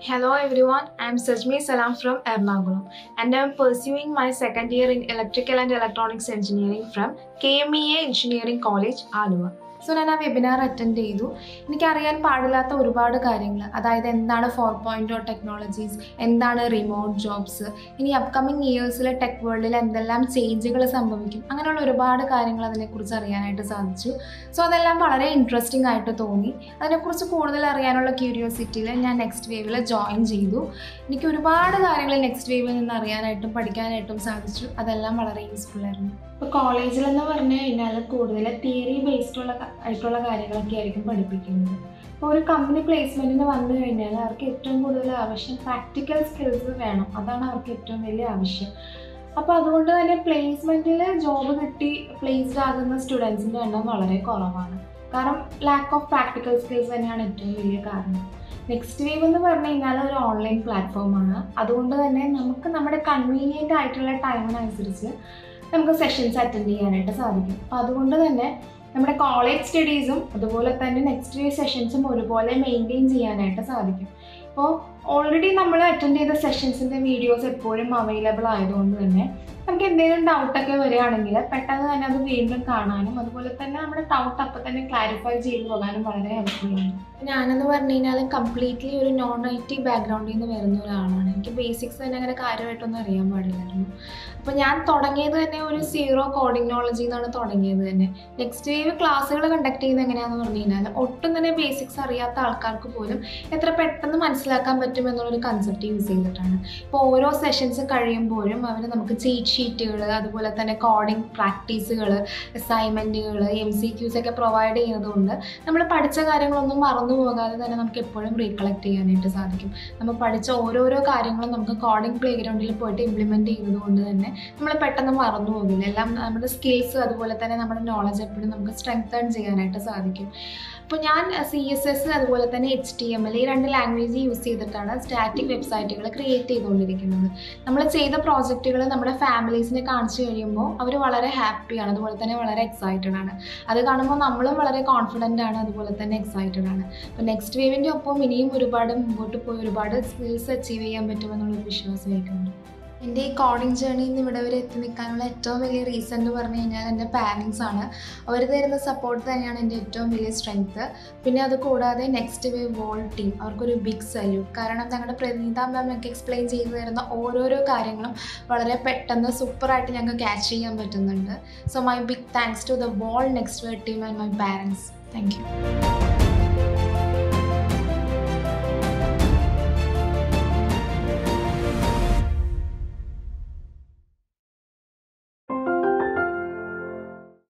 Hello everyone, I am Sajmi Salam from Ernakulam and I am pursuing my second year in Electrical and Electronics Engineering from KMEA Engineering College, Aluva. So ഞാൻ ആ webinar attend ചെയ്തു എനിക്കറിയാൻ പാടില്ലാത്ത ഒരുപാട് കാര്യങ്ങൾ അതായത് എന്താണ് four point oh technologies എന്താണ് റിമോട്ട് ജോബ്സ് ഇനി അപ്കമിങ് ഇയേഴ്സിലെ ടെക് വേൾഡിൽ എന്തെല്ലാം ചേഞ്ചുകൾ സംഭവിക്കും അങ്ങനെയുള്ള ഒരുപാട് കാര്യങ്ങൾ അതിനെക്കുറിച്ച് അറിയാനായിട്ട് സാധിച്ചു സോ അതെല്ലാം വളരെ ഇൻട്രസ്റ്റിംഗ് ആയിട്ട് തോന്നി അതിനെക്കുറിച്ച് കൂടുതൽ അറിയാനുള്ള ക്യൂരിയോസിറ്റിയിൽ ഞാൻ നെക്സ്റ്റ് വേവിൽ ജോയിൻ ചെയ്തു എനിക്ക് ഒരുപാട് കാര്യങ്ങൾ നെക്സ്റ്റ് വേവിൽ നിന്ന് അറിയാനായിട്ടും പഠിക്കാനായിട്ടും സാധിച്ചു അതെല്ലാം വളരെ യൂസ്ഫുൾ ആയിരുന്നു ഇപ്പോൾ കോളേജിലെന്ന് പറഞ്ഞു കഴിഞ്ഞാൽ കൂടുതൽ തിയറി ബേസ്ഡ് ഉള്ള ആയിട്ടുള്ള കാര്യങ്ങളൊക്കെ ആയിരിക്കും പഠിപ്പിക്കുന്നത് അപ്പോൾ ഒരു കമ്പനി പ്ലേസ്മെൻറ്റിന് വന്നു കഴിഞ്ഞാൽ അവർക്ക് ഏറ്റവും കൂടുതൽ ആവശ്യം പ്രാക്ടിക്കൽ സ്കിൽസ് വേണം അതാണ് അവർക്ക് ഏറ്റവും വലിയ ആവശ്യം അപ്പോൾ അതുകൊണ്ട് തന്നെ പ്ലേസ്മെൻറ്റിൽ ജോബ് കിട്ടി പ്ലേസ്ഡ് ആകുന്ന സ്റ്റുഡൻസിൻ്റെ എണ്ണം വളരെ കുറവാണ് കാരണം ലാക്ക് ഓഫ് പ്രാക്ടിക്കൽ സ്കിൽസ് തന്നെയാണ് ഏറ്റവും വലിയ കാരണം നെക്സ്റ്റ് വേവ് എന്ന് പറഞ്ഞു കഴിഞ്ഞാൽ ഒരു ഓൺലൈൻ പ്ലാറ്റ്ഫോമാണ് അതുകൊണ്ട് തന്നെ നമുക്ക് നമ്മുടെ കൺവീനിയൻ്റ് ആയിട്ടുള്ള ടൈമിനനുസരിച്ച് നമുക്ക് സെഷൻസ് അറ്റൻഡ് ചെയ്യാനായിട്ട് സാധിക്കും അപ്പോൾ അതുകൊണ്ട് തന്നെ നമ്മുടെ കോളേജ് സ്റ്റഡീസും അതുപോലെ തന്നെ നെക്സ്റ്റ് വേവ് സെഷൻസും ഒരുപോലെ മെയിൻറ്റെയിൻ ചെയ്യാനായിട്ട് സാധിക്കും അപ്പോൾ ഓൾറെഡി നമ്മൾ അറ്റൻഡ് ചെയ്ത സെഷൻസിൻ്റെ വീഡിയോസ് എപ്പോഴും അവൈലബിൾ ആയതുകൊണ്ട് തന്നെ നമുക്ക് എന്തെങ്കിലും ഡൗട്ടൊക്കെ വരികയാണെങ്കിൽ പെട്ടെന്ന് തന്നെ അത് വീണ്ടും കാണാനും അതുപോലെ തന്നെ നമ്മുടെ ഡൗട്ട് അപ്പം തന്നെ ക്ലാരിഫൈ ചെയ്തു പോകാനും വളരെ ഹെൽപ്ഫുള്ളാണ് ഞാനെന്ന് പറഞ്ഞു കഴിഞ്ഞാൽ കംപ്ലീറ്റ്ലി ഒരു നോൺ ഐ ടി ബാക്ക്ഗ്രൗണ്ടിൽ നിന്ന് വരുന്ന ഒരാളാണ് എനിക്ക് ബേസിക്സ് തന്നെ അങ്ങനെ കാര്യമായിട്ടൊന്നും അറിയാൻ പാടില്ലായിരുന്നു അപ്പോൾ ഞാൻ തുടങ്ങിയത് തന്നെ ഒരു സീറോ കോഡിംഗ് നോളജി എന്നാണ് തുടങ്ങിയത് തന്നെ നെക്സ്റ്റ് വേവ് ക്ലാസ്സുകൾ കണ്ടക്ട് ചെയ്യുന്നത് എങ്ങനെയാണെന്ന് പറഞ്ഞു കഴിഞ്ഞാൽ ഒട്ടും തന്നെ ബേസിക്സ് അറിയാത്ത ആൾക്കാർക്ക് പോലും എത്ര പെട്ടെന്ന് മനസ്സിലാക്കാൻ പറ്റും എന്നുള്ളൊരു കൺസെപ്റ്റ് യൂസ് ചെയ്തിട്ടാണ് ഇപ്പോൾ ഓരോ സെഷൻസ് കഴിയുമ്പോഴും അവർ നമുക്ക് ചീറ്റ് ഷീറ്റുകൾ അതുപോലെ തന്നെ കോഡിംഗ് പ്രാക്ടീസുകൾ അസൈൻമെൻറ്റുകൾ എം സി ക്യൂസ് ഒക്കെ പ്രൊവൈഡ് ചെയ്യുന്നതുകൊണ്ട് നമ്മൾ പഠിച്ച കാര്യങ്ങളൊന്നും മറന്നു പോകാതെ തന്നെ നമുക്ക് എപ്പോഴും റീകളക്ട് ചെയ്യാനായിട്ട് സാധിക്കും നമ്മൾ പഠിച്ച ഓരോരോ കാര്യങ്ങളും നമുക്ക് കോഡിംഗ് പ്ലേ ഗ്രൗണ്ടിൽ പോയിട്ട് ഇംപ്ലിമെൻറ്റ് ചെയ്യുന്നത് കൊണ്ട് തന്നെ നമ്മൾ പെട്ടെന്ന് മറന്നു പോകില്ല എല്ലാം നമ്മുടെ സ്കിൽസ് അതുപോലെ തന്നെ നമ്മുടെ നോളജ് എപ്പോഴും നമുക്ക് സ്ട്രെങ്തൺ ചെയ്യാനായിട്ട് സാധിക്കും അപ്പോൾ ഞാൻ സി എസ് എസ് അതുപോലെ തന്നെ എച്ച് ടി എം എൽ ഈ രണ്ട് ലാംഗ്വേജ് യൂസ് ചെയ്തിട്ടാണ് സ്റ്റാറ്റിക് വെബ്സൈറ്റുകൾ ക്രിയേറ്റ് ചെയ്തുകൊണ്ടിരിക്കുന്നത് നമ്മൾ ചെയ്ത പ്രോജക്റ്റുകൾ നമ്മുടെ ഫാമിലീസിനെ കാണിച്ചു കഴിയുമ്പോൾ അവർ വളരെ ഹാപ്പിയാണ് അതുപോലെ തന്നെ വളരെ എക്സൈറ്റഡ് ആണ് അത് കാണുമ്പോൾ നമ്മളും വളരെ കോൺഫിഡൻ്റ് ആണ് അതുപോലെ തന്നെ എക്സൈറ്റഡ് ആണ് അപ്പോൾ നെക്സ്റ്റ് വേവിൻ്റെ ഒപ്പം ഇനിയും ഒരുപാട് മുമ്പോട്ട് പോയി ഒരുപാട് സ്കിൽസ് അച്ചീവ് ചെയ്യാൻ പറ്റുമെന്നുള്ളൊരു വിശ്വാസം എനിക്കുണ്ട് എൻ്റെ ഈ കോഡിങ് ജേണിയിൽ നിന്ന് ഇവിടെ വരെ എത്തി നിൽക്കാനുള്ള ഏറ്റവും വലിയ റീസൺ എന്ന് പറഞ്ഞു കഴിഞ്ഞാൽ എൻ്റെ പാരൻസ് ആണ് അവർ തരുന്ന സപ്പോർട്ട് തന്നെയാണ് എൻ്റെ ഏറ്റവും വലിയ സ്ട്രെങ്ത്ത് പിന്നെ അത് കൂടാതെ നെക്സ്റ്റ് വേവ് വോൾ ടീം അവർക്കൊരു ബിഗ് സല്യൂട്ട് കാരണം ഞങ്ങളുടെ പ്രണീത മാം ഞങ്ങൾക്ക് എക്സ്പ്ലെയിൻ ചെയ്തു തരുന്ന ഓരോരോ കാര്യങ്ങളും വളരെ പെട്ടെന്ന് സൂപ്പറായിട്ട് ഞങ്ങൾക്ക് ക്യാച്ച് ചെയ്യാൻ പറ്റുന്നുണ്ട് so my big thanks to the whole next wave team and my parents thank U